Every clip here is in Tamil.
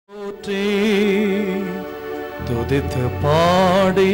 போற்றி துதித்து பாடி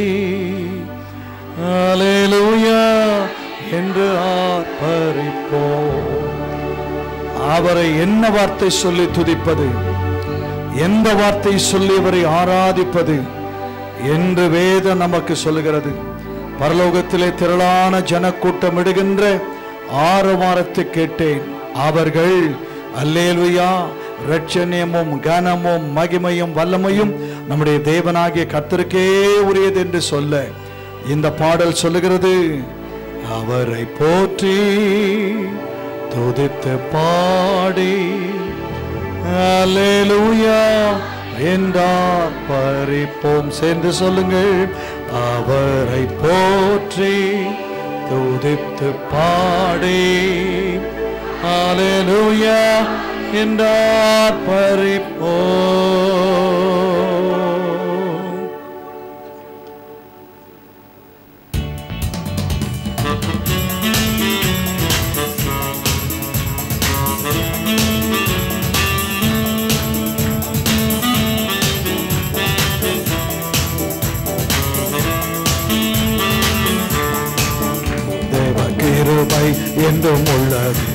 அலேலூயா என்று ஆர்ப்பரிப்போம் அவரை என்ன வார்த்தை சொல்லி துதிப்பது எந்த வார்த்தை சொல்லி அவரை ஆராதிப்பது என்று வேதம் நமக்கு சொல்லுகிறது பரலோகத்திலே திரளான ஜனக்கூட்டம் இடுகின்ற ஆரவாரத்தை கேட்டேன் அவர்கள் அல்லேலுயா ரட்சணியமும் கனமும் மகிமையும் வல்லமையும் நம்முடைய தேவனாகிய கர்த்தருக்கே உரியது என்று சொல்ல இந்த பாடல் சொல்லுகிறது அவரை போற்றி துதித்து பாடி அல்லேலூயா என்றார் பறிப்போம் சேர்ந்து சொல்லுங்கள் அவரை போற்றி துதித்து பாடி அல்லேலூயா என்றார் பறிப்போம் தேவ கிருபை என்றும் உள்ளது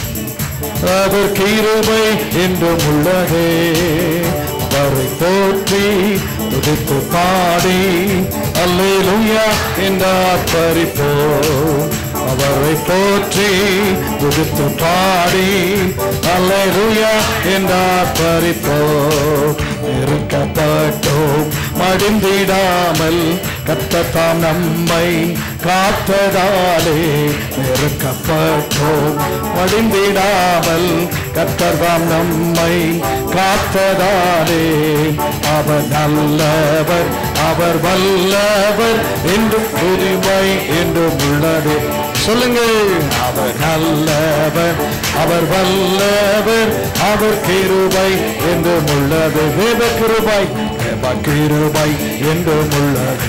அவர் கிருபை என்றும் உள்ளதே அவரை போற்றி துதித்து பாடி அல்லேலூயா என்றார் பறிப்போம் அவரை போற்றி துதித்து பாடி அல்லேலூயா என்றார் பறிப்போம் நெருக்கப்பட்டோம் மடிந்திடாமல் கத்தத்தாம் நம்மை காத்ததாலே நெருக்கப்பட்டோம் மடிந்திடாமல் கத்தர்தாம் நம்மை காத்ததாலே அவர் நல்லவர் அவர் வல்லவர் என்று புதுமை என்றும் உள்ளது சொல்லுங்கள் அவர் நல்லவர் அவர் வல்லவர் அவர் கிருபை என்றும் உள்ளது வேத கிருபை தேவ கிருபை என்றும் உள்ளது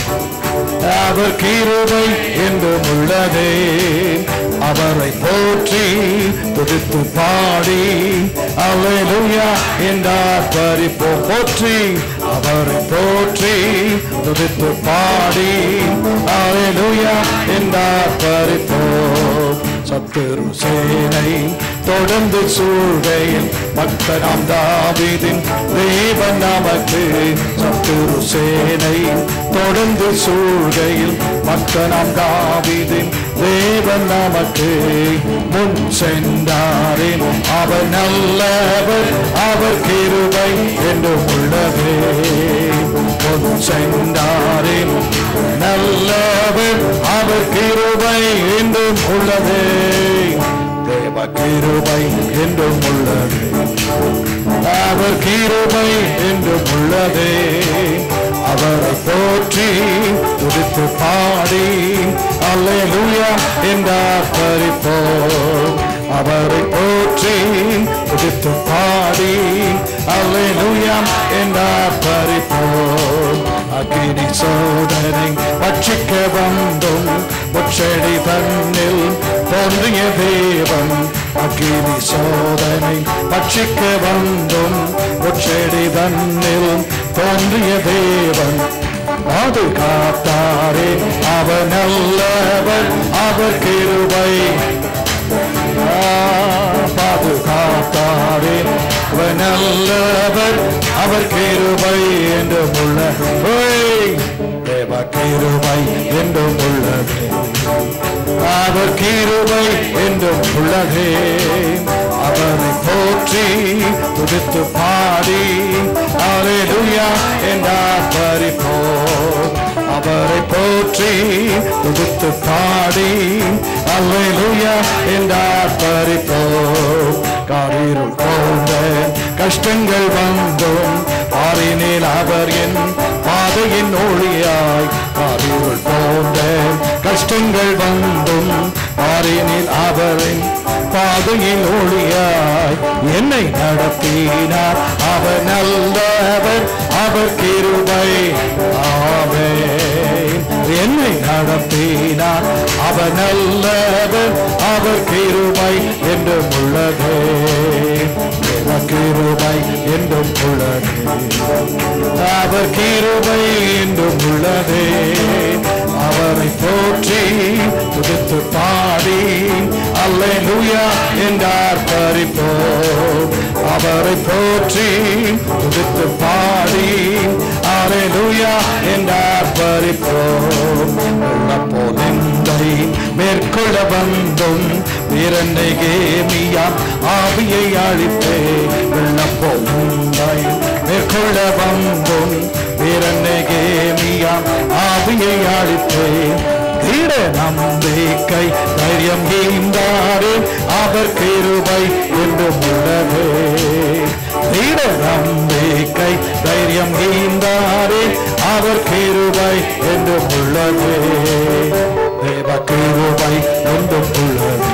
அவர் கிருபை என்றும் உள்ளதே அவரை போற்றி துதித்து பாடி அல்லேலூயா என்றார் பறிப்போம் போற்றி அவரை போற்றி துதித்து பாடி அல்லேலூயா என்றார் பறிப்போம் சத்துரு சேனை தொடர்ந்து சூழ்கையில் பக்தராம் தாவீதின் தேவன் நமக்கு சத்துரு சேனை தொடர்ந்து சூழ்கையில் பக்தராம் தாவீதின் தேவன் நமக்கு முன் சென்றாரே அவர் நல்லவர் அவர் கிருபை என்று உள்ளதே முன் சென்றாரே நல்லவர் அவர் கிருபை என்றும் உள்ளதே தேவ கிருபை என்றும் உள்ளது அவர் கிருபை என்றும் உள்ளதே அவரை போற்றி துடித்து பாடி அல்லேலூயா என்றார் பறிப்போம் அவரை போற்றி துடித்து பாடி அல்லேலூயா என்றார் பறிப்போம் அக்கினி சோதனை பட்சிக்க வந்தும் முச்செடி தன்னில் தோன்றிய தேவன் அக்கினி சோதனை பட்சிக்க வந்தும் முச்செடி தன்னில் தோன்றிய தேவன் பாதுகாத்தாரே அவர் நல்லவர் அவர் கிருபை பாதுகாத்தாரே அவர் நல்லவர் அவர் கிருபை என்றும் உள்ள தேவ கிருபை என்றும் உள்ளது அவர் கிருபை என்றும் உள்ளதே அவரை போற்றி துதித்து பாடி அலையா என்றார் பறிப்போம் அவரை போற்றி துதித்து பாடி அல்லேலூயா என்றார் பறிப்போம் காரிருள் போன்ற கஷ்டங்கள் வந்தும் பாரினில் அவர் என் பாதையின் ஒளியாய் காரிருள் போன்ற கஷ்டங்கள் வந்தும் பாரினில் அவரின் பாதையில் ஒளியாய் என்னை நடத்தினார் அவர் நல்லவர் அவர் கிருபை ஆவே என்னை நடத்தினார் அவர் நல்லவர் அவர் கிருபை என்றும் உள்ளதே தேவ கிருபை என்றும் உள்ளதே அவர் கிருபை என்றும் உள்ளதே அவரை போற்றி துதித்து பாடி அல்லேலூயா என்றார் பறிப்போம் அவரை போற்றி துதித்து பாடி அல்லேலூயா என்றார் பறிப்போம் போதை மேற்கொள்ள வந்தும் வீரனை கேமியாம் ஆவியை அழிப்பே வெள்ளப்போதை மேற்கொள்ள வந்தும் வீரனை கேமியாம் ஆவியை அழிப்பே தீர நம்பிக்கை தைரியம் ஈந்தாரே அவர் கிருபை என்று உள்ளதே தீர நம்பிக்கை தைரியம் ஈந்தாரே அவர் கிருபை என்று உள்ளதே தேவ கிருபை என்றும் உள்ளதே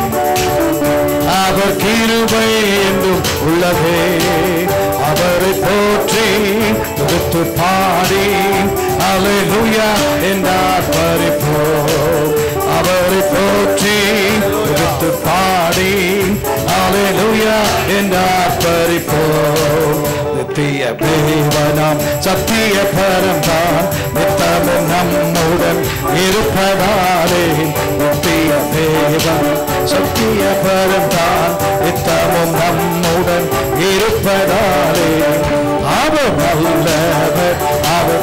அவர் கிருபை என்றும் உள்ளதே அவரை போற்றி துதித்து பாடி அலைலுயா என்றார் பறிப்போம் அவரை போற்றி துதித்து பாடி அலைலுயா என்றார் பறிப்போம் நித்திய தேவனாம் சத்திய பரம்தான் நித்தமும் நம்முடன் இருப்பதாலே நித்திய தேவன் சத்திய பரம்தான் நித்தமும் நம்முடன் இருப்பதாலே அவர் நல்லவர் அவர்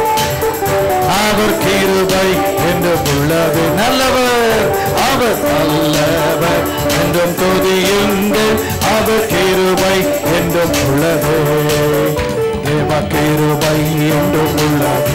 அவர் கிருபை என்று உள்ளது நல்லவர் அவர் நல்லவர் என்றும் துதியுங்கள் அவர் கிருபை என்றும் உள்ளது தேவ கிருபை என்றும் உள்ளது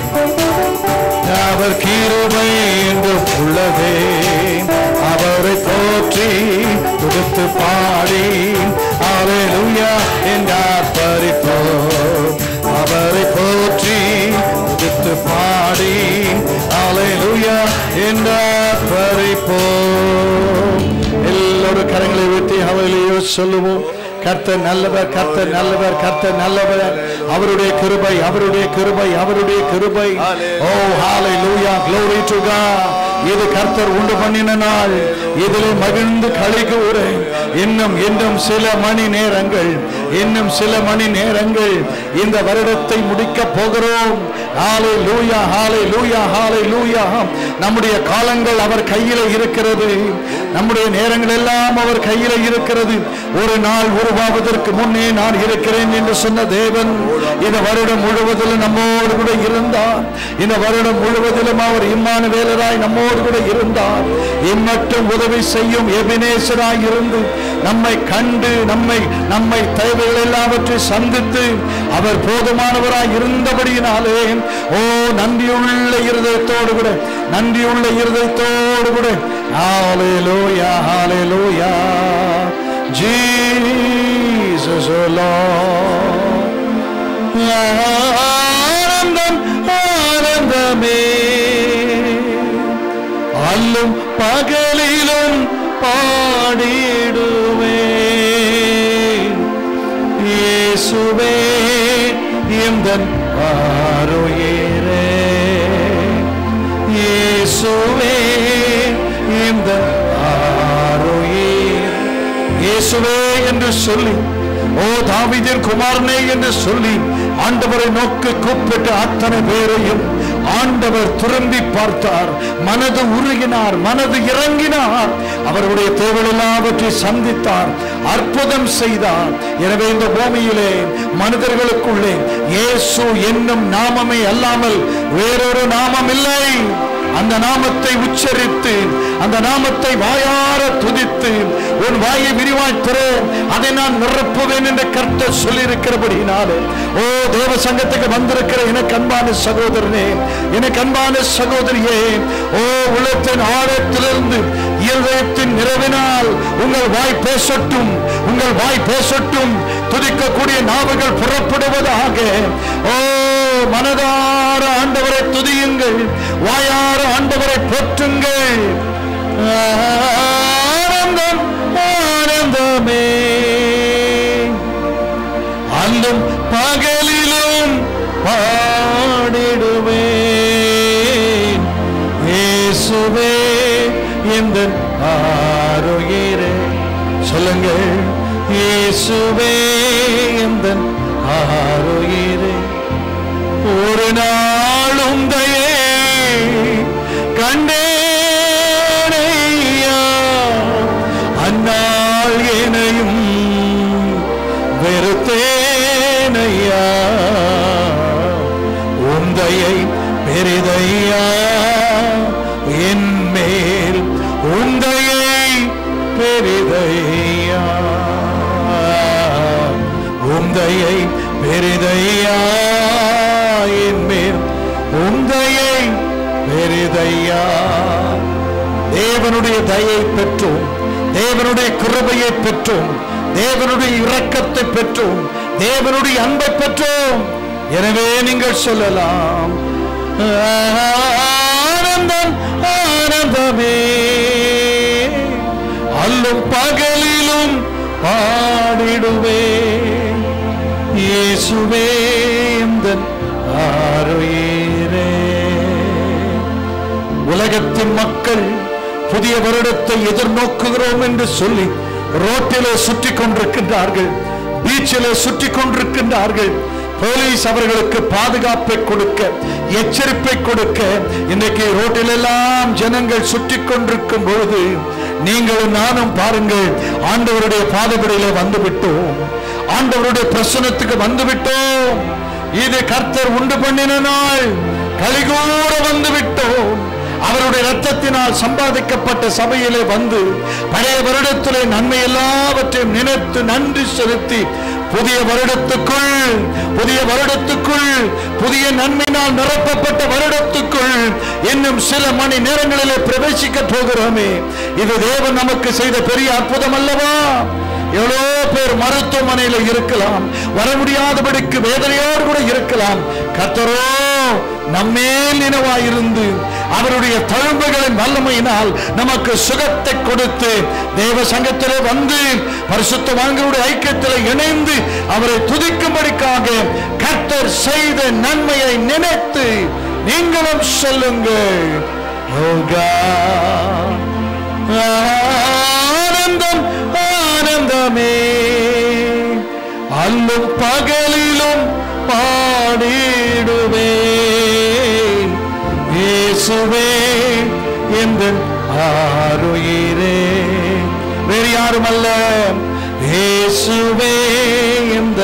அவர் கிருபை என்றும் உள்ளதே அவரை போற்றி துடித்து பாடி அலையா என்றார் பறிப்போம் அவரை போற்றி துதித்து பாடி அலையா என்றார் பறிப்போம் எல்லோரும் கரங்களை வெட்டி அவளையோ சொல்லுவோம் கர்த்தர் நல்லவர் கர்த்தர் நல்லவர் கர்த்தர் நல்லவர் அவருடைய கிருபை அவருடைய கிருபை அவருடைய கிருபை ஓ ஹalleluya glory to god இது கர்த்தர் உண்டு பண்ணின நாள் இதிலே மகிழ்ந்து களி கூறேன் இன்னும் இன்னும் சில மணி நேரங்கள் இன்னும் சில மணி நேரங்கள் இந்த வருடத்தை முடிக்க போகிறோம் ஹாலே லூயா ஹாலே லூயா ஹாலே லூயா நம்முடைய காலங்கள் அவர் கையில இருக்கிறது நம்முடைய நேரங்கள் எல்லாம் அவர் கையில இருக்கிறது ஒரு நாள் உருவாவதற்கு முன்னே நான் இருக்கிறேன் என்று சொன்ன தேவன் இந்த வருடம் முழுவதிலும் நம்மோடு கூட இருந்தார் இந்த வருடம் முழுவதிலும் அவர் இம்மான வேலராய் நம்மோடு கூட இருந்தார் இம்மட்டும் உதவி செய்யும் எபினேசராய் இருந்து நம்மை கண்டு நம்மை நம்மை தேவைகள் எல்லாவற்றை சந்தித்து அவர் போதுமானவராய் இருந்தபடியினாலே ஓ நன்றியுள்ள இருதயத்தோடு கூட நன்றியுள்ள இருதயத்தோடு கூட ஹalleluya hallelujah Jesus oh Lord ஆனந்தம் ஆனந்தமே அல்லும் பகலிலும் பாடிடுவேன் இயேசுவே எந்தன் ஆரோயரே இயேசுவே எந்தன் ஆரோயர் இயேசுவே என்று சொல்லி ஓ தாவீதின் குமாரனே என்று சொல்லி ஆண்டவரை நோக்கி கூப்பிட்டு அத்தனை பேரையும் ஆண்டவர் திரும்பி பார்த்தார் மனது உருகினார் மனது இறங்கினார் அவருடைய தேவைகள் எல்லாவற்றை சந்தித்தார் அற்புதம் செய்தார் எனவே இந்த பூமியிலே மனிதர்களுக்குள்ளே இயேசு என்னும் நாமமே அல்லாமல் வேறொரு நாமம் இல்லை அந்த நாமத்தை உச்சரித்து அந்த நாமத்தை வாயார துதித்து உன் வாயை விரிவாய் திற அதை நான் நிரப்புவேன் என்று கர்த்தர் சொல்லி இருக்கிறபடினாலே ஓ தேவ சங்கத்துக்கு வந்திருக்கிற எனக்கு அன்பான சகோதரனே எனக்கு அன்பான சகோதரியே ஓ உள்ளத்தின் ஆழத்திலிருந்து இருதயத்தின் நிறைவினால் உங்கள் வாய் பேசட்டும் உங்கள் வாய் பேசட்டும் துதிக்கக்கூடிய நாவுகள் புறப்படுவதாக ஓ மனதார ஆண்டவரை துதியுங்கள் வாயார ஆண்டவரை போற்றுங்கள் ஆனந்தம் ஆனந்தமே அல்லும் பகலிலும் பாடிடுவேன் இயேசுவே இந்த ஆரோயரே சொல்லுங்கள் இயேசுவே இந்த ஆரோயிரே ஒரு நாளும் தயே கண்டேனையா அந்நாள் எனையும் வெறுத்தேனையா உந்தையை பெரிதையா என் மேல் உந்தையை பெரிதையா உந்தையை பெரிதையா என் மேல் உந்தையை பெரிதையா தேவனுடைய தயை பெற்றோம் தேவனுடைய கிருபையை பெற்றோம் தேவனுடைய இரக்கத்தை பெற்றோம் தேவனுடைய அன்பை பெற்றோம் எனவே நீங்கள் சொல்லலாம் ஆனந்தம் ஆனந்தமே அல்லும் பகலிலும் பாடிடுவே இயேசுவே எந்தன் ஆருயிரே உலகத்தின் மக்கள் புதிய வருடத்தை எதிர்நோக்குகிறோம் என்று சொல்லி ரோட்டிலே சுற்றி கொண்டிருக்கின்றார்கள் பீச்சிலே சுற்றி கொண்டிருக்கின்றார்கள் போலீஸ் அவர்களுக்கு பாதுகாப்பை கொடுக்க எச்சரிப்பை கொடுக்க இன்னைக்கு ரோட்டில் எல்லாம் ஜனங்கள் சுற்றி கொண்டிருக்கும் பொழுது நீங்களும் நானும் பாருங்கள் ஆண்டவருடைய பாதபடியிலே வந்து விட்டோம் ஆண்டவருடைய பிரசனத்துக்கு வந்து விட்டோம் இது கர்த்தர் உண்டு பண்ணின நாள் கலிகூட வந்து விட்டோம் அவருடைய ரத்தத்தினால் சம்பாதிக்கப்பட்ட சபையிலே வந்து பழைய வருடத்திலே நன்மை எல்லாவற்றையும் நினைத்து நன்றி செலுத்தி புதிய வருடத்துக்குள் புதிய வருடத்துக்குள் புதிய நன்மையினால் நிரப்பப்பட்ட வருடத்துக்குள் இன்னும் சில மணி நேரங்களிலே பிரவேசிக்க போகிறோமே இது தேவன் நமக்கு செய்த பெரிய அற்புதம் அல்லவா எவ்வளோ பேர் மருத்துவமனையில் இருக்கலாம் வர முடியாதபடிக்கு வேதனையோடு கூட இருக்கலாம் கர்த்தரோ நம்மேல் நினைவாயிருந்து அவருடைய தழும்புகளின் வல்லமையினால் நமக்கு சுகத்தை கொடுத்து தேவ சங்கத்திலே வந்து பரிசுத்த வாங்களுடைய ஐக்கியத்தில் இணைந்து அவரை துதிக்கும்படிக்காக கர்த்தர் செய்த நன்மையை நினைத்து நீங்களும் சொல்லுங்கள் Oh God. ஆனந்தம் ஆனந்தமே அல்லும் பகலிலும் பாடிடுவே இயேசுவே எந்த ஆருயிரே வேறு யாரும் அல்ல இயேசுவே எந்த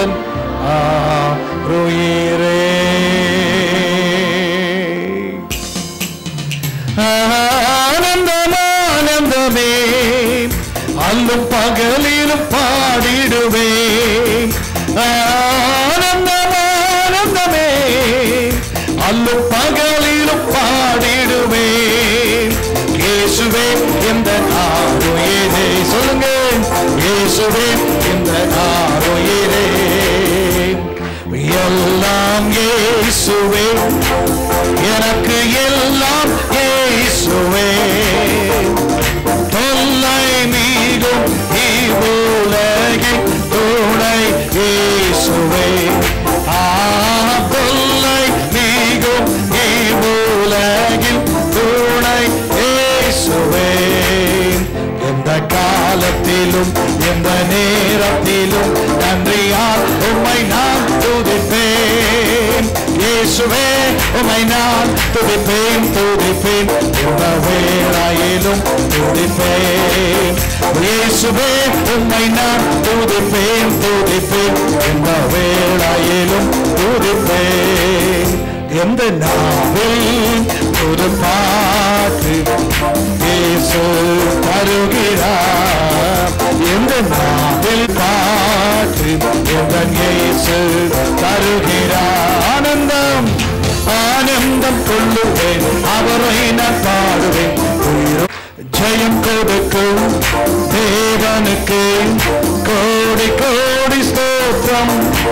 ஆருயிரே ஆனந்தம் ஆனந்தமே அல்லும் பகலிலும் பாடிடுவே ஆனந்தம் ஆனந்தமே அல்லும் பகலிலும் பாடிடுவே இயேசுவே இந்த ஆரோயிரே சொல்லுங்க இயேசுவே இந்த ஆரோயிரே எல்லாம் இயேசுவே எனக்கு எல்லாம் இயேசுவே தொல்லை மீதும் இவ்வுலகில் துணை இயேசுவே ஆ தொல்லை மீதும் இவ்வுலகில் துணை இயேசுவே எந்த காலத்திலும் எந்த நேரத்திலும் நன்றியால் உம்மை நான் துதிப்பேன் இயேசுவே உம்மை நான் துதிப்பேன் துதிப்பேன் எந்த வேளாயிலும் துதிப்பேன் இயேசுவே உம்மை நான் துதிப்பேன் துதிப்பேன் எந்த வேளாயிலும் துதிப்பேன் எந்த நாவில் புது பாட்டு இயேசு தருகிறார் எந்த நாவில் பாட்டு எந்த இயேசு தருகிறார் ஆனந்தம் ஆனந்தம் கொள்ளுவேன் அவரை நான் பாடுவேன் உயிரும் ஜெயம் கொடுக்கும் தேவனுக்கு கோடி கோடி ஸ்தோத்திரம்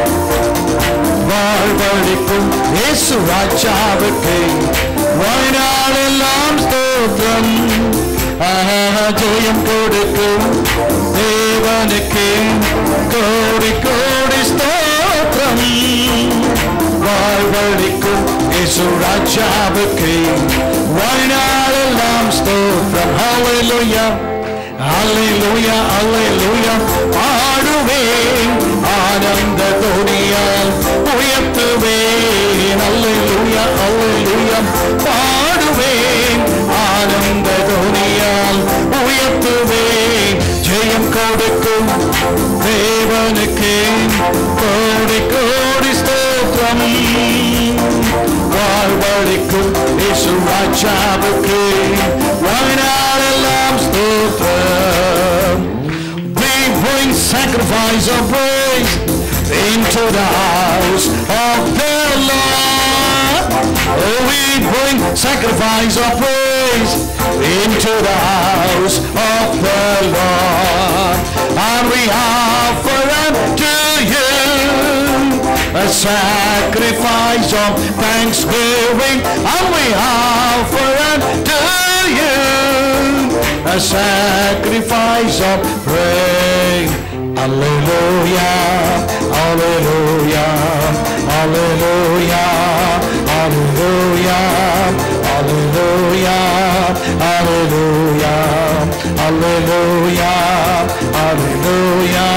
வாழ்வழிக்கும் இயேசு ராஜாவுக்கு வாழ்நாளெல்லாம் ஸ்தோத்திரம் ஆஹா, ஜெயம் கொடுக்கும் தேவனுக்கு கோடி கோடி ஸ்தோத்திரம் வாழ்வழிக்கும் இயேசு ராஜாவுக்கு வாழ்நாளெல்லாம் ஸ்தோத்திரம் ஹalleluya அல்லேலூயா அல்லேலூயா பாடுவேன் ஆனந்த துணியால் உயர்த்துவேன் அல்லேலூயா அல்லேலூயா பாடுவேன் ஆனந்த துணியால் உயர்த்துவேன் ஜெயம் கொடுக்கும் தேவனுக்கு கோடி கோடி ஸ்தோத்திரம் வாழ்வழிக்கும் இயேசு ராஜாவுக்கு வாழ்நாளெல்லாம் ஸ்தோத்திரம் We bring sacrifice of praise into the house of the Lord. Oh, we bring sacrifice of praise into the house of the Lord. And we offer unto you a sacrifice of thanksgiving. And we offer unto you a sacrifice of praise. Hallelujah, hallelujah, hallelujah, hallelujah, hallelujah, hallelujah, hallelujah, hallelujah.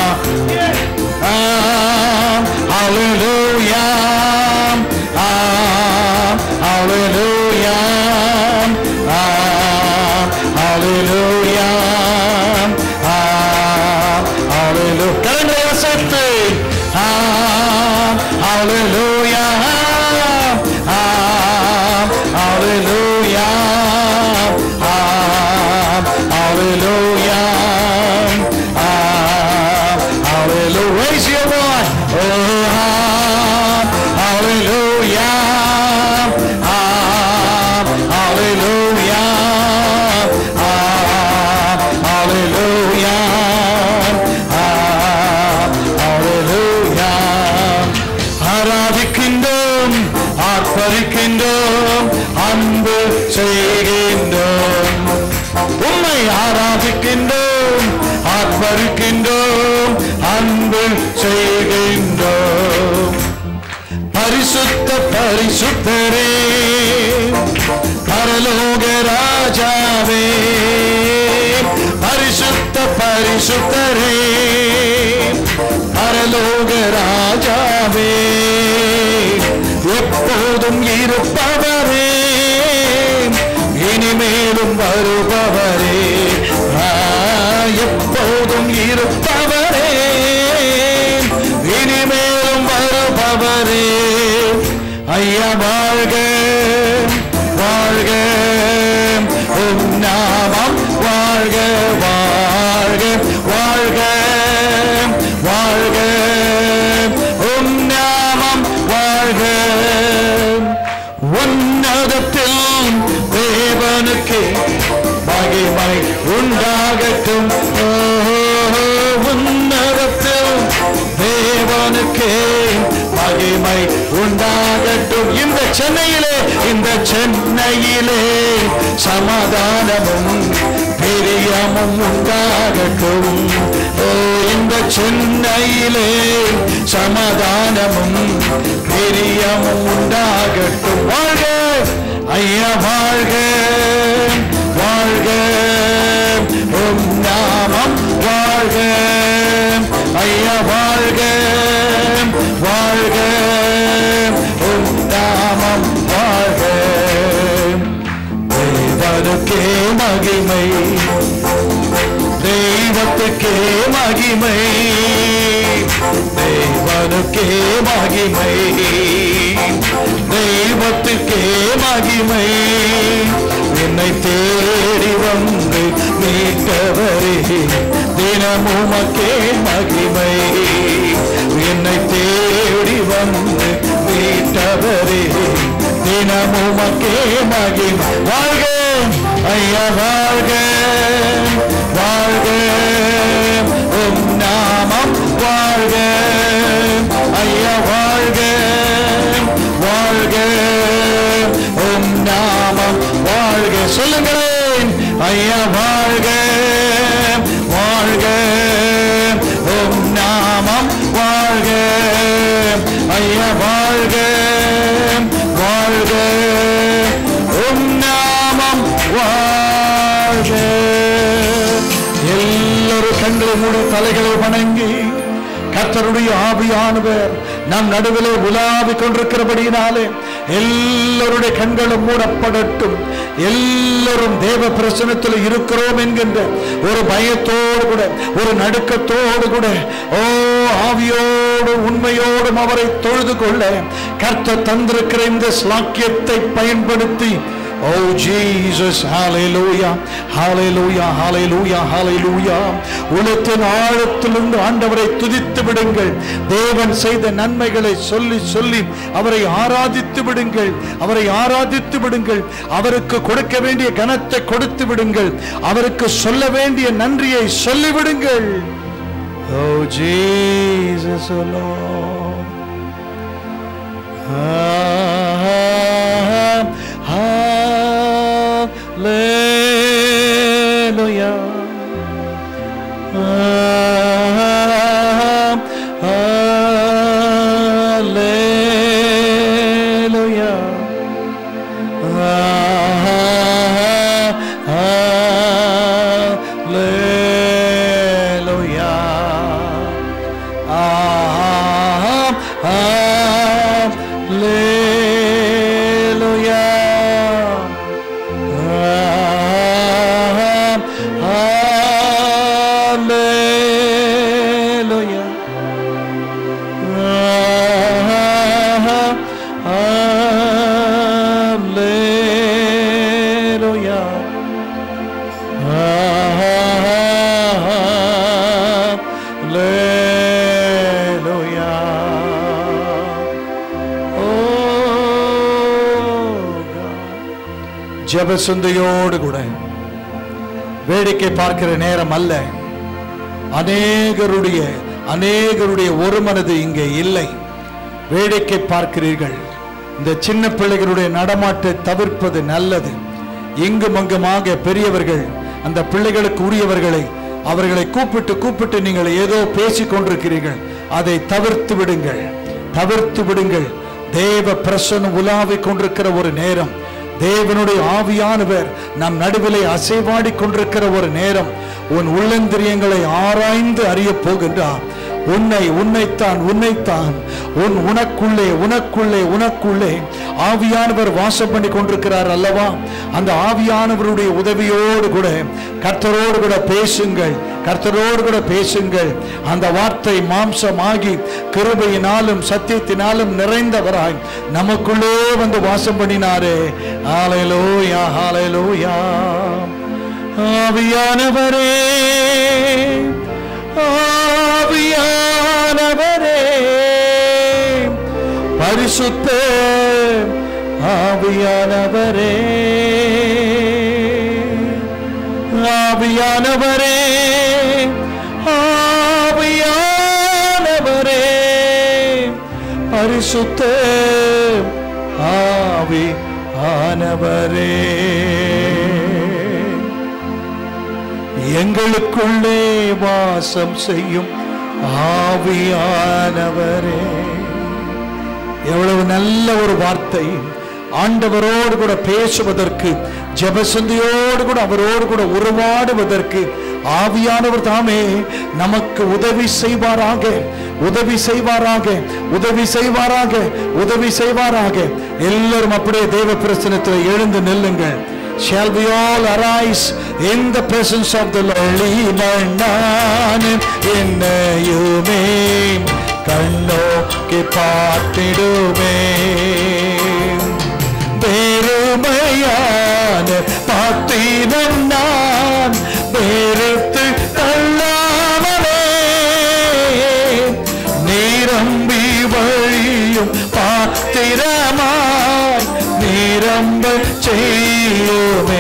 Ah, hallelujah, ah, hallelujah, ah, hallelujah, ah, hallelujah. கரங்களை அசைத்து ah, hallelujah, ah, hallelujah, ah, hallelujah, ah, hallelujah. Raise your voice. Oh, ah, hallelujah, ah, hallelujah, ah, hallelujah, ah, hallelujah. ஆராதிக்கின்றோம் ஆர்ப்பரிக்கின்றோம் அன்பு செய்கின்றோம் உம்மை ஆராதிக்கின்றோம் ஆர்ப்பரிக்கின்றோம் அன்பு செய்கின்றோம் பரிசுத்த பரிசுத்தரே பரலோக ராஜாவே பரிசுத்த பரிசுத்தரே பரலோக ராஜாவே எப்போதும் இருப்பவரே இனிமேலும் வருபவரே ஆ, எப்போதும் இருப்பவரே இனிமேலும் வருபவரே ஐயா வாழ்க வாழ்க உம் நாமம் வாழ்க வாழ்க வாழ்க வாழ்க உம் நாமம் வாழ்க உன்னதத்தில் தேவனுக்கு மகிமை உண்டாகட்டும் ஓ, உன்னதத்தில் தேவனுக்கு மகிமை உண்டாகட்டும் இந்த சென்னையிலே இந்த சென்னையிலே சமாதானமும் பிரியமும் உண்டாகட்டும் ஓ, இந்த சென்னையிலே சமாதானமும் பிரியமும் உண்டாகட்டும் வாழ்க ஐயா வாழ்க வாழ்க உம் நாமம் வாழ்க ஐயா வாழ்க வாழ்க உம் நாமம் வாழ்க தேவனுக்கே மகிமை தெய்வத்துக்கே மகிமை தேவனுக்கே மகிமை தெய்வத்துக்கே மகிமை என்னை தேடி வந்து மீட்டவரே தினமும் மக்கே மகிமை என்னை தேடி வந்து மீட்டவரே தினமும் மக்கே மகிமை வாழ்க ஐயா வாழ்க வாழ்க உம் நாமம் வாழ்க ஐயா வாழ்க வாழ்க உம் நாமம் வாழ்க சொல்லுங்களேன் ஐயா வாழ்க வாழ்க உம் நாமம் வாழ்க ஐயா வாழ்க வாழ்க உம் நாமம் வாழ்க கண்களை மூடி தலைகளை வணங்கி கர்த்தருடைய ஆவியானவர் நம் நடுவிலே உலாவிக் கொண்டிருக்கிறபடியினாலே எல்லோருடைய கண்களும் மூடப்படட்டும் எல்லோரும் தேவ பிரசனத்தில் இருக்கிறோம் என்கின்ற ஒரு பயத்தோடு கூட ஒரு நடுக்கத்தோடு கூட ஓ ஆவியோடு உண்மையோடும் அவரை தொழுது கொள்ள கர்த்தர் தந்திருக்கிற இந்த ஸ்லாக்கியத்தை பயன்படுத்தி ஓ ஜீசஸ் ஹalleluya ஹalleluya ஹalleluya ஹalleluya உலகத்தின் ஆழத்திலிருந்து ஆண்டவரை துதித்து விடுங்கள் தேவன் செய்த நன்மைகளை சொல்லி சொல்லி அவரை ஆராதித்து விடுங்கள் அவரை ஆராதித்து விடுங்கள் அவருக்கு கொடுக்க வேண்டிய கனத்தை கொடுத்து விடுங்கள் அவருக்கு சொல்ல வேண்டிய நன்றியை சொல்லி விடுங்கள் oh Jesus Lord Hallelujah. Hallelujah. Hallelujah. Hallelujah. Hallelujah. Hallelujah. Oh God. ஜெப சிந்தையோடு கூட வேடிக்கை பார்க்கிற நேரம் அல்ல அநேகருடைய அநேகருடைய ஒரு மனது இங்கே இல்லை வேடிக்கை பார்க்கிறீர்கள் இந்த சின்ன பிள்ளைகளுடைய நடமாட்டை தவிர்ப்பது நல்லது இங்கும் அங்குமாக பெரியவர்கள் அந்த பிள்ளைகளுக்கு உரியவர்களை அவர்களை கூப்பிட்டு கூப்பிட்டு நீங்கள் ஏதோ பேசிக் கொண்டிருக்கிறீர்கள் அதை தவிர்த்து விடுங்கள் தவிர்த்து விடுங்கள் தேவ பிரசனம் உலாவிக் கொண்டிருக்கிற ஒரு நேரம் தேவனுடைய ஆவியானவர் நம் நடுவிலே அசைவாடி கொண்டிருக்கிற ஒரு நேரம் உன் உள்ளந்திரியங்களை ஆராய்ந்து அறிய போகின்றார் உன்னை உன்னைத்தான் உன்னைத்தான் உன் உனக்குள்ளே உனக்குள்ளே உனக்குள்ளே ஆவியானவர் வாசம் பண்ணி கொண்டிருக்கிறார் அல்லவா அந்த ஆவியானவருடைய உதவியோடு கூட கர்த்தரோடு கூட பேசுங்கள் கர்த்தரோடு கூட பேசுங்கள் அந்த வார்த்தை மாம்சமாகி கிருபையினாலும் சத்தியத்தினாலும் நிறைந்தவராய் நமக்குள்ளே வந்து வாசம் பண்ணினாரே ஹalleluya ஹalleluya ஆவியானவரே ஆவியானவரே பரிசுத்த ஆவியானவரே ஆவியானவரே ஆவியானவரே பரிசுத்த ஆவி ஆனவரே எங்களுக்குள்ளே வாசம் செய்யும் ஆவியானவரே எவ்வளவு நல்ல ஒரு வார்த்தை ஆண்டவரோடு கூட பேசுவதற்கு ஜெபசந்தியோடு கூட அவரோடு கூட உருவாடுவதற்கு ஆவியானவர் தாமே நமக்கு உதவி செய்வாராக உதவி செய்வாராக உதவி செய்வாராக உதவி செய்வாராக எல்லாரும் அப்படியே தேவ பிரசனத்தில் எழுந்து நில்லுங்கள் Shall we all arise in the presence of the Lord? நான் என்னையுமே கண்ணோக்கி பார்த்திடுமே பெருமையான பாத்திரம் நான் வெறுத்து தள்ளாமலே நிரம்பி வழியும் பாத்திரமாய் நிரம்ப செய்யுமே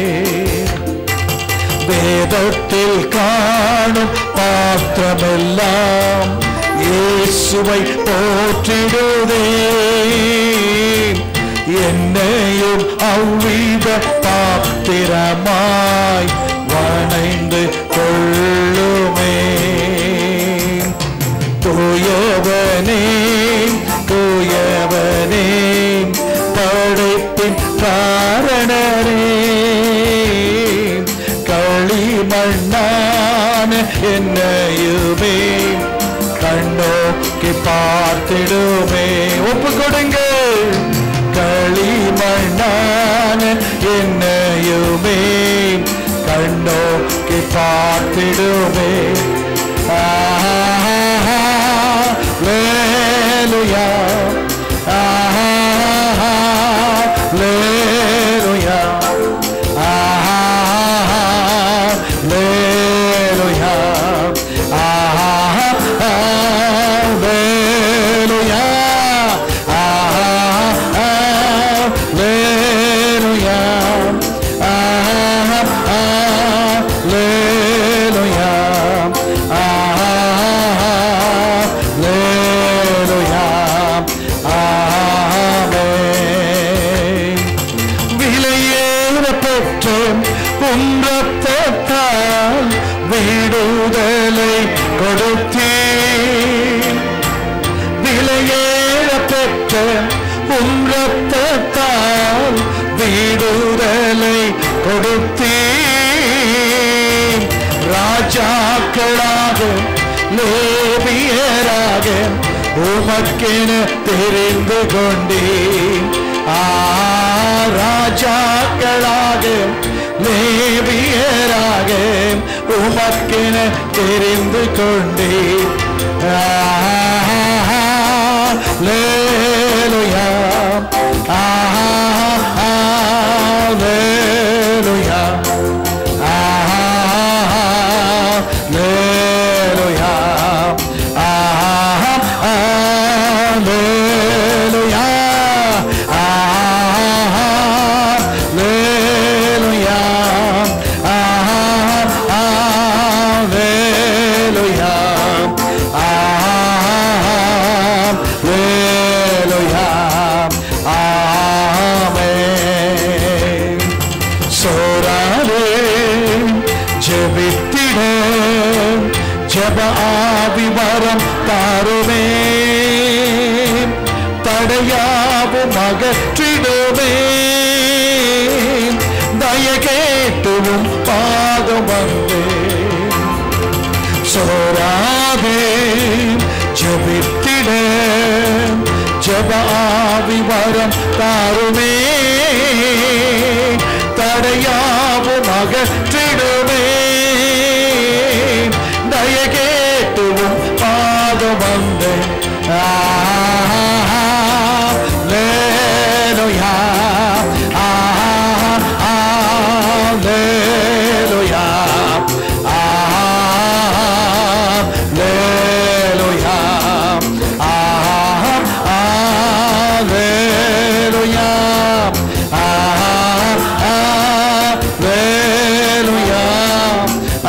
வேதத்தில் காணும் பாத்திரமெல்லாம் இயேசுவை போற்றிடுதே என்னையும் அவ்வித பாத்திரமாய் வணைந்து கொள்ளுமே தூயவனே தூயவனே படைப்பின் காரணரே களிமண்ணான என்னையுமே கண்ணோக்கி பார்த்திடுமே ஒப்பு கொடுங்க களிமண்ணான என்னையுமே கண்ணோக்கி பார்த்திடுமே Hallelujah. Hallelujah. Hallelujah. விலையேறப்பெற்ற உன்றத்தால் விடுதலை கொடுத்தேன் விலையேறப்பெற்ற உன்றத்தால் விடுதலை கொடுத்தேன் ராஜாக்களாக லேபியராக உமக்கென தெரிந்து கொண்டேன் ஆ ராஜாக்களாக லேபியராக உமக்கென தெரிந்து கொண்டேன் Hallelujah. Hallelujah. Hallelujah. Hallelujah. சோராலே ஜெபித்திட ஜப ஆவி வரம் தாருமே தடையாவும் அகற்றிடுமே தய கேட்டுவும் பாதம் வந்தேன் சோராதே ஜபித்திட ஜப ஆவி வரம் தாருமே தடையாவும் அகற்றிடுமே தய கேட்டுவும் பாதம் வந்தேன் Hallelujah. Hallelujah. Hallelujah. Hallelujah. Hallelujah.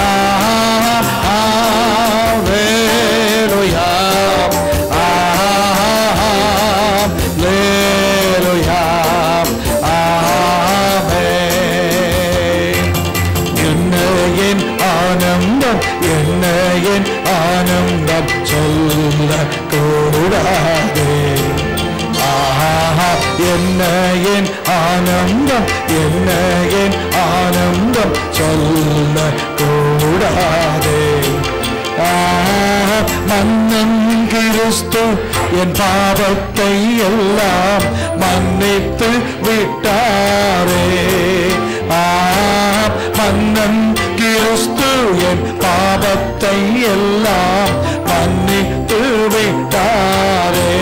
Hallelujah. Amen. என்ன என் ஆனந்தம் என்ன என் ஆனந்தம் சொல்ல கூடாதே ஆஹா என்ன என் ஆனந்தம் என்ன என் ஆனந்தம் சொல்ல கூடாதே ஆஹா, மன்னன் கிறிஸ்து என் பாவத்தை எல்லாம் மன்னித்து விட்டாரே ஆம், மன்னன் கிறிஸ்து என் பாவத்தை எல்லாம் மன்னித்து விட்டாரே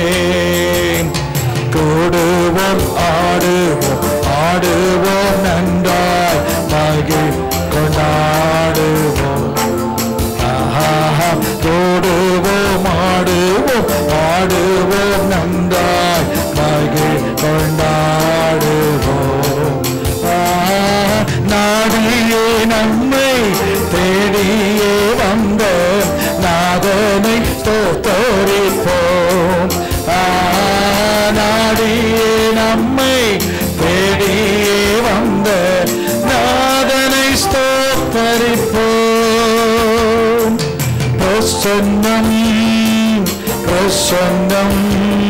கூடுவோம் ஆடுவோம் ஆடுவோம் நன்றாய் மகிழ் கொண்டாடுவோம் ஆஹா, கூடுவோம் ஆடுவோம் ஆடுவோம் நன்றாய் மகிழ் கொண்டாடுவோம் ஆஹா, நாடியே நம்மை தேடியே வந்த நாதனை ஸ்தோத்தரிப்போம் ஆஹா, நாடியே நம்மை தேடியே வந்த நாதனை ஸ்தோத்தரிப்போம் பிரசன்னம் பிரசன்னம்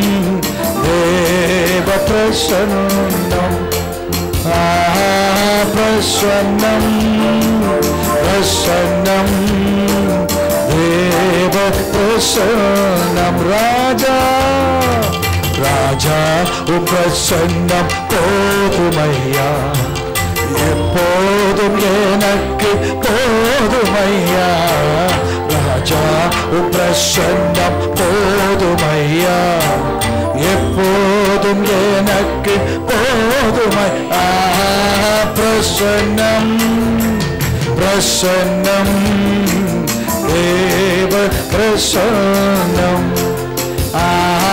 தேவ பிரசன்னம் ஆஹா, பிரசன்னம் பிரசன்னம் தேவ பிரசன்னம் ராஜா ராஜா உம் பிரசன்னம் போதுமையா எப்போதும் எனக்கு போதுமையா ராஜா உம் பிரசன்னம் போதுமையா எப்போதும் எனக்கு போதுமை ஆ, பிரசன்னம் பிரசன்னம் தேவ பிரசன்னம் ஆ,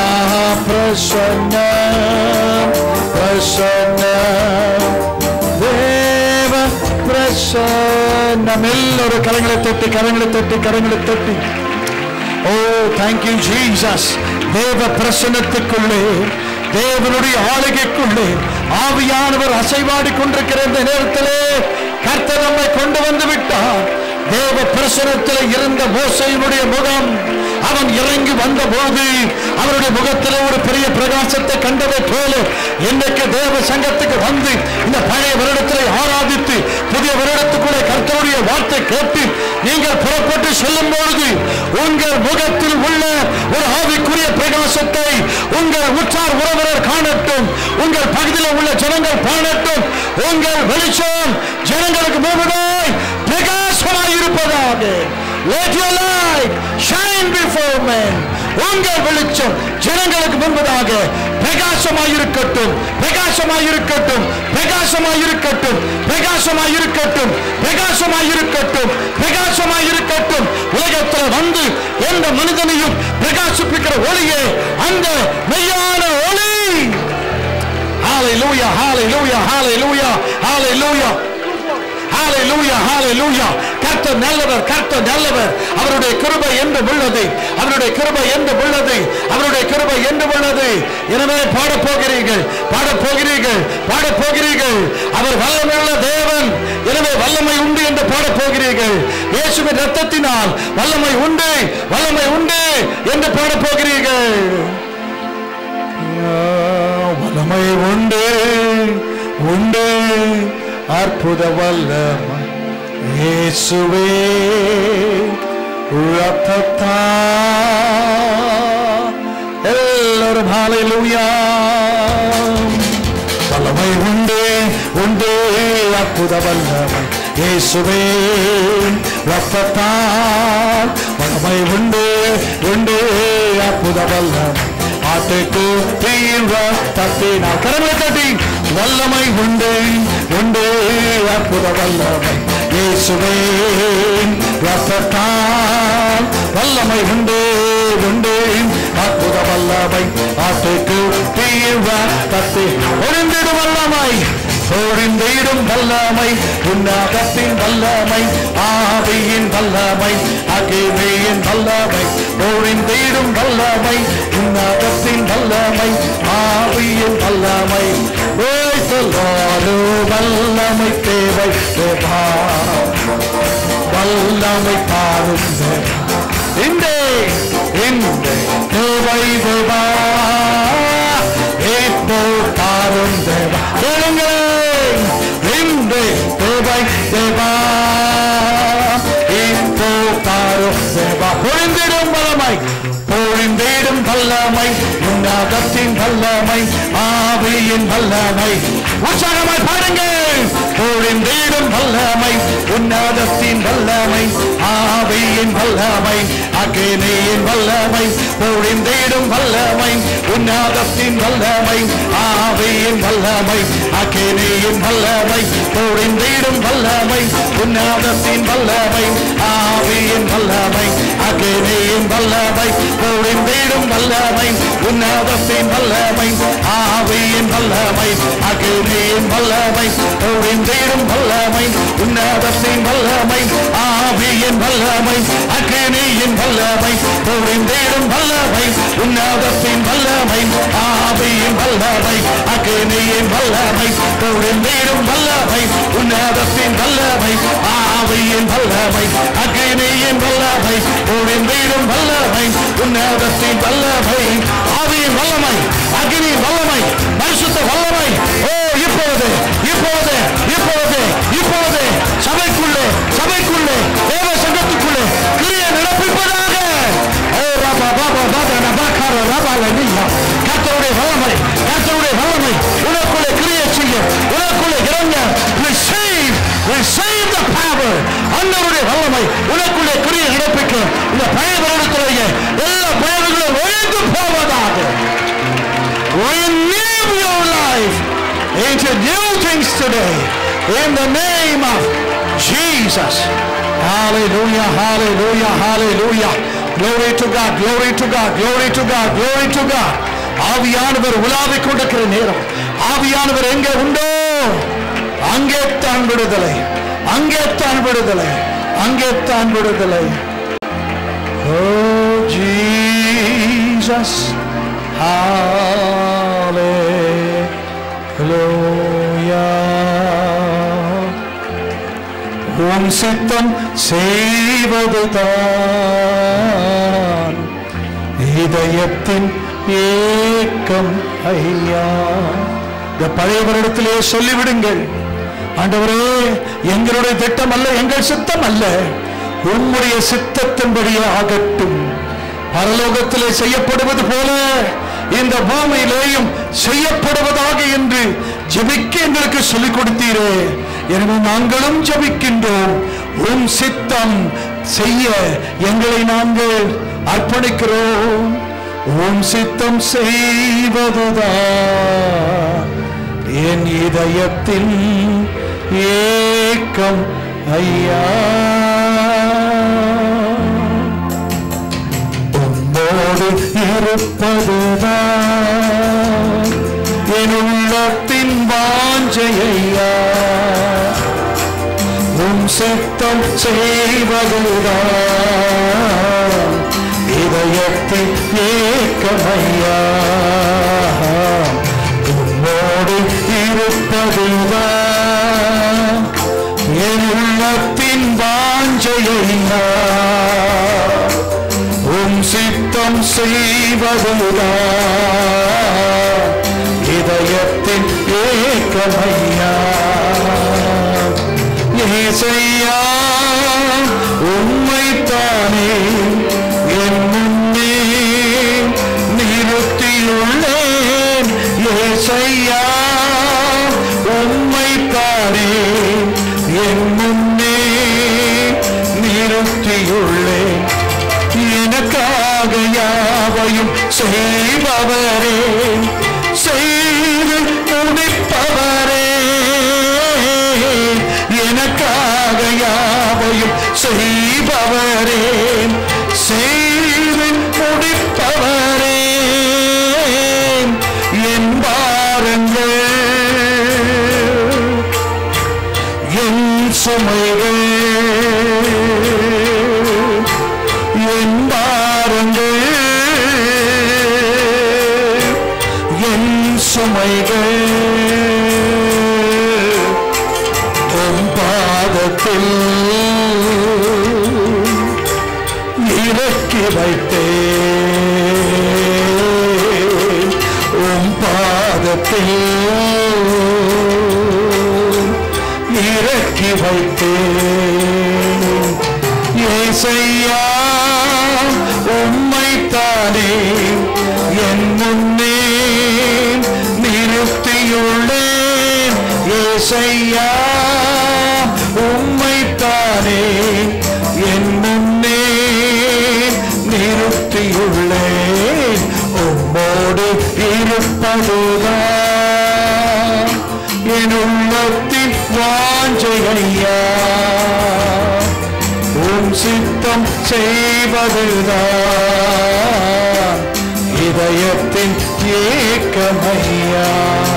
பிரசன்னம் பிரசன்னம் தேவ பிரசன்னம் எல்லோரும் கரங்களை தொட்டி கரங்களை தொட்டி கரங்களை தொட்டி ஓ தேங்க்யூ ஜீசஸ் தேவ பிரசன்னத்துக்குள்ளே தேவனுடைய ஆளுகைக்குள்ளே ஆவியானவர் அசைவாடி கொண்டிருக்கிற இந்த நேரத்திலே கர்த்தர் நம்மை கொண்டு வந்து விட்டார் தேவ பிரசனத்தில் இருந்த மோசையினுடைய முகம் அவன் இறங்கி வந்த போது அவருடைய முகத்தில் ஒரு பெரிய பிரகாசத்தை கண்டதை போல இன்னைக்கு தேவ சங்கத்துக்கு வந்து இந்த பழைய வருடத்தில் ஆராதித்து புதிய வருடத்துக்குள்ளே கர்த்தருடைய வார்த்தை கேட்டு நீங்கள் புறப்பட்டு செல்லும் பொழுது உங்கள் முகத்தில் உள்ள ஒரு ஆவிக்குரிய பிரகாசத்தை உங்கள் உற்றார் உறவினர் காணட்டும் உங்கள் பகுதியில் உள்ள ஜனங்கள் காணட்டும் உங்கள் வெளிச்சம் ஜனங்களுக்கு முழுவதாய் பிரகாசமாய் இருப்பதாக Let your light shine before men. உங்கள் வெளிச்சம் ஜனங்களுக்கு முன்பதாக பிரகாசமாய் இருக்கட்டும் பிரகாசமாய் இருக்கட்டும் பிரகாசமாய் இருக்கட்டும் பிரகாசமாய் இருக்கட்டும் பிரகாசமாய் இருக்கட்டும் பிரகாசமாய் இருக்கட்டும் உலகத்தில் வந்து எந்த மனிதனையும் பிரகாசிப்பிக்கிற ஒளியே அந்த மெய்யான ஒளி Hallelujah, hallelujah, hallelujah, hallelujah. Hallelujah, hallelujah. கர்த்தர் நல்லவர் கர்த்தர் நல்லவர் அவருடைய கிருபை என்று உள்ளது அவருடைய கிருபை என்று உள்ளது அவருடைய கிருபை என்று உள்ளது எனவே பாடப் போகிறீர்கள் பாடப் போகிறீர்கள் பாடப் போகிறீர்கள் அவர் வல்லமையுள்ள தேவன் எனவே வல்லமை உண்டு என்று பாடப் போகிறீர்கள் இயேசுவின் ரத்தத்தினால் வல்லமை உண்டு வல்லமை உண்டு என்று பாடப் போகிறீர்கள் வல்லமை உண்டு உண்டு அற்புத வல்லமை இயேசுவே ரத்தத்தா எல்லாரும் ஹalleluya வல்லமை உண்டு உண்டு அற்புத வல்லமை இயேசுவே ரத்தத்தால் வல்லமை உண்டு உண்டு அற்புத வல்லமை ஆட்டுக்கு தீர்வ தட்டினால் கரங்களை தட்டி வல்லமை உண்டு உண்டு அற்புத வல்லமை இயேசுவே ரத்தத்தால் வல்லமை உண்டு உண்டு அற்புத வல்லமை ஆட்டுக்கு தீர்வ தட்டி ஒளிந்திடும் வல்லமை ஒளிந்திடும் வல்லமை உன்னதத்தின் வல்லமை ஆவியின் வல்லமை அகிமையின் வல்லமை ஒளிந்திடும் வல்லமை உன்னதத்தின் வல்லமை ஆவியின் வல்லமை ஓய்த்தலோடு வல்லமை தேவை தேவா வல்லமை பாடும் தேவா இந்த இந்த தேவை தேவா இப்போ பாரும் தேவா கேளுங்களேன் இந்த தேவை தேவா இப்போ பாரும் தேவா பொழிந்திடும் வல்லமை பொழிந்திடும் வல்லமை உன்னதத்தின் வல்லமை ஆவியின் வல்லமை உற்சாகமாய் பாருங்கள் பொழிந்திடும் வல்லமை உன்னதத்தின் வல்லமை ஆவியின் வல்லமை அக்கினியின் வல்லமை பொழிந்திடும் வல்லமை உன்னதத்தின் வல்லமை ஆவியின் வல்லமை அக்கினியின் வல்லமை பொழிந்திடும் வல்லமை உன்னதத்தின் வல்லமை ஆவியின் வல்லமை அக்கினியின் வல்லமை பொழிந்திடும் வல்லமை உன்னதத்தின் வல்லமை ஆவியின் வல்லமை அக்கினியின் வல்லமை பொழிந்திடும் வல்லமை உன்னதத்தின் வல்லமை ஆவியின் வல்லமை அக்கினியின் வல்லமை பொழிந்திடும் வல்லமை உன்னதத்தின் வல்லமை ஆவியின் வல்லமை அக்கினியின் வல்லமை பொழிந்திடும் வல்லமை உன்னதத்தின் வல்லமை ஆவியின் வல்லமை அக்கினியின் வல்லமை பொழிந்திடும் வல்லமை உன்னதத்தின் வல்லமை ஆவியின் வல்லமை அக்னியின் வல்லமை பரிசுத்த வல்லமை ஓ இப்பொழுது இப்பொழுது இப்பொழுது இப்பொழுது சபைக்குள்ளே சபைக்குள்ளே பவர் அண்ணருடைய வல்லமை உனக்குள்ளே கிரிய நடப்பிக்க இந்த பழைய வருடத்திலேயே எல்லா பயன்களும் ஒழிந்து போவதாக Renew your life into new things today in the name of Jesus. Hallelujah, hallelujah, hallelujah. Glory to God, glory to God, glory to God, glory to God. ஆவியானவர் உலாவிக் கொண்டிருக்கிற நேரம் ஆவியானவர் எங்கே உண்டோ அங்கே தான் விடுதலை அங்கே தான் விடுதலை அங்கே தான் விடுதலை Oh Jesus, Hallelujah. உன் சித்தம் செய்வதுதான் இதயத்தின் ஏக்கம் ஐயா இந்த பழைய வருடத்திலே சொல்லிவிடுங்கள் ஆண்டவரே எங்களுடைய திட்டம் அல்ல எங்கள் சித்தம் அல்ல உம்முடைய சித்தத்தின்படியே ஆகட்டும் பரலோகத்திலே செய்யப்படுவது போல இந்த பூமியிலேயும் செய்யப்படுவதாக என்று ஜெபிக்க எங்களுக்கு சொல்லிக் கொடுத்தீரே எனவே நாங்களும் ஜெபிக்கின்றோம் உம் சித்தம் செய்ய எங்களை நாங்கள் அர்ப்பணிக்கிறோம் உம் சித்தம் செய்வதுதான் என் இதயத்தின் ஏக்கம் ஐயா உம்மோடு இருப்பதுதான் என் உள்ளத்தின் வாஞ்சையா உம் சித்தம் செய்வதுதான் இதயத்தின் ஏக்கமையா உம்மோடு இருப்பதுதான் என் உள்ளத்தின் வாஞ்சையா உம் சித்தம் செய்வதுதான் இதயத்தின் ஏக்கமையா ஏசையா உம்மைத்தானே என் முன்னே நிறுத்தியுள்ளேன் ஏசையா உம்மைத்தானே என் முன்னே நிறுத்தியுள்ளேன் எனக்காக யாவையும் செய்பவரே செய்து முடிப்பவரே எனக்காக யாவையும் செய்பவரே செய்து முடிப்பவரே என் பாருங்கள் என் சுமைகள் என் பாருங்கள் என் சுமைகள் உம் பாதத்தில் இறக்கி வைத்தேன் உம் பாதத்தில் இறக்கி வைத்தேன் ஏசையா உம்மைத்தானே என் முன்னே நிறுத்தியுள்ளேன் ஏசையா உம்மைத்தானே என் முன்னே நிறுத்தியுள்ளேன் உம்மோடு இருப்பதுதான் என் உள்ளத்தின் வாஞ்சையா உம் சித்தம் செய்வதுதான் இதயத்தின் ஏக்கமையா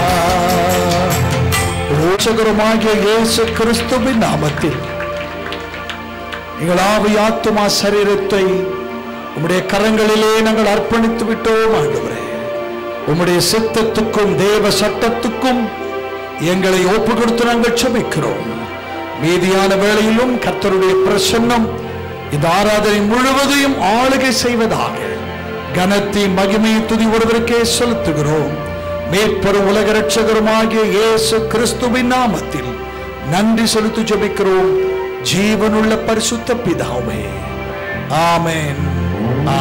ரட்சகருமாகிய இயேசு கிறிஸ்துவின் நாமத்தில் எங்கள் ஆவி ஆத்துமா சரீரத்தை உம்முடைய கரங்களிலே நாங்கள் அர்ப்பணித்து விட்டோம் ஆண்டவரே உம்முடைய சித்தத்துக்கும் தேவ சட்டத்துக்கும் எங்களை ஒப்பு கொடுத்து நாங்கள் செபிக்கிறோம் மீதியான வேளையிலும் கர்த்தருடைய பிரசன்னம் இந்த ஆராதனை முழுவதையும் ஆளுகை செய்வதாக கனத்தை மகிமை துதி ஒருவருக்கே செலுத்துகிறோம் மேற்பெரும் உலக ரட்சகருமாகிய இயேசு கிறிஸ்துவின் நாமத்தில் நன்றி செலுத்தி ஜெபிக்கிறோம் ஜீவனுள்ள பரிசுத்த பிதாவே ஆமென்